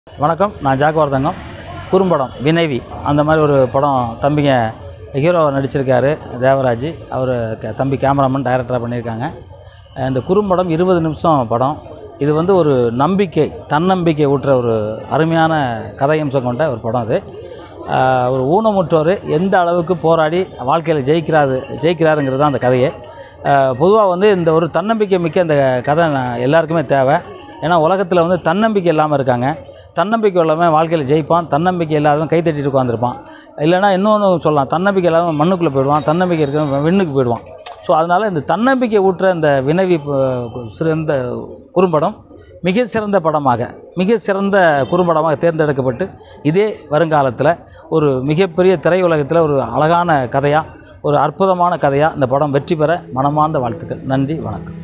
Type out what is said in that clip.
வணக்கம் நான் ஜாக்கவர்தங்கம் குறும்படம் வினைவி அந்த மாதிரி ஒரு படம் தம்பிங்க ஹீரோ நடிச்சிருக்காரு தேவராஜ் அவர் க- தம்பி கேமராமேன் டைரக்டராக பண்ணியிருக்காங்க அஹ் இந்த குறும்படம் இருபது நிமிஷம் படம் இது வந்து ஒரு நம்பிக்கை தன்னம்பிக்கை ஊட்டுற ஒரு அருமையான கதையம்சம் கொண்ட ஒரு படம் அது அஹ் ஒரு ஊனமுற்றோர் எந்த அளவுக்கு போராடி வாழ்க்கையில் ஜெயிக்கிறாரு ஜெயிக்கிறாருங்கிறது தான் அந்த கதையே பொதுவாக வந்து இந்த ஒரு தன்னம்பிக்கை மிக்க இந்த கதை நான் எல்லாருக்குமே தேவை ஏன்னா உலகத்தில் வந்து தன்னம்பிக்கை இல்லாமல் இருக்காங்க தன்னம்பிக்கை இல்லாமல் வாழ்க்கையில் ஜெயிப்பான் தன்னம்பிக்கை இல்லாதவன் கை தட்டிட்டு உட்காந்துருப்பான் இல்லைன்னா இன்னொன்று சொல்லலாம் தன்னம்பிக்கை இல்லாமல் மண்ணுக்குள்ளே போயிடுவான் தன்னம்பிக்கை இருக்கிறவன் விண்ணுக்கு போயிடுவான் ஸோ அதனால் இந்த தன்னம்பிக்கை ஊட்டுற இந்த வினவி ப- சிறந்த குறும்படம் மிக சிறந்த படமாக மிக சிறந்த குறும்படமாக தேர்ந்தெடுக்கப்பட்டு இதே வருங்காலத்தில் ஒரு மிகப்பெரிய திரையுலகத்தில் ஒரு அழகான கதையாக ஒரு அற்புதமான கதையாக இந்த படம் வெற்றி பெற மனமார்ந்த வாழ்த்துக்கள் நன்றி வணக்கம்